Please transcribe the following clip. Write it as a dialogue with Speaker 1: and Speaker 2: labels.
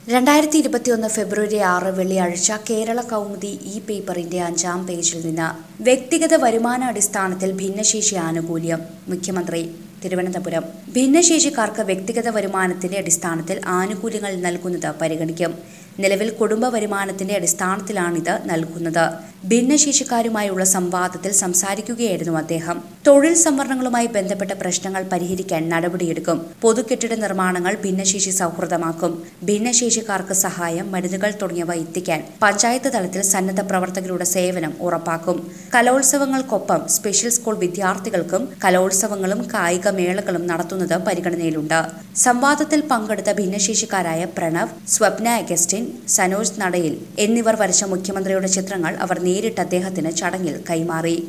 Speaker 1: രണ്ടായിരത്തി ഇരുപത്തിയൊന്ന് ഫെബ്രുവരി ആറ് വെള്ളിയാഴ്ച കേരള കൗമുദി ഇ പേപ്പറിന്റെ അഞ്ചാം പേജിൽ നിന്ന് വ്യക്തിഗത വരുമാന അടിസ്ഥാനത്തിൽ ഭിന്നശേഷി ആനുകൂല്യം മുഖ്യമന്ത്രി തിരുവനന്തപുരം ഭിന്നശേഷിക്കാർക്ക് വ്യക്തിഗത വരുമാനത്തിന്റെ അടിസ്ഥാനത്തിൽ ആനുകൂല്യങ്ങൾ നൽകുന്നത് പരിഗണിക്കും നിലവിൽ കുടുംബ വരുമാനത്തിന്റെ അടിസ്ഥാനത്തിലാണിത് നൽകുന്നത് ഭിന്നശേഷിക്കാരുമായുള്ള സംവാദത്തിൽ സംസാരിക്കുകയായിരുന്നു അദ്ദേഹം തൊഴിൽ സംവരണങ്ങളുമായി ബന്ധപ്പെട്ട പ്രശ്നങ്ങൾ പരിഹരിക്കാൻ നടപടിയെടുക്കും പൊതുകെട്ടിട നിർമ്മാണങ്ങൾ ഭിന്നശേഷി സൗഹൃദമാക്കും ഭിന്നശേഷിക്കാർക്ക് സഹായം മരുന്നുകൾ തുടങ്ങിയവ എത്തിക്കാൻ പഞ്ചായത്ത് തലത്തിൽ സന്നദ്ധ പ്രവർത്തകരുടെ സേവനം ഉറപ്പാക്കും കലോത്സവങ്ങൾക്കൊപ്പം സ്പെഷ്യൽ സ്കൂൾ വിദ്യാർത്ഥികൾക്കും കലോത്സവങ്ങളും കായിക മേളകളും നടത്തുന്നത് പരിഗണനയിലുണ്ട് സംവാദത്തിൽ പങ്കെടുത്ത ഭിന്നശേഷിക്കാരായ പ്രണവ് സ്വപ്ന അഗസ്റ്റിൻ സനോജ് നടയിൽ എന്നിവർ വരച്ച മുഖ്യമന്ത്രിയുടെ ചിത്രങ്ങൾ അവർ നേരിട്ട് അദ്ദേഹത്തിന് ചടങ്ങിൽ കൈമാറി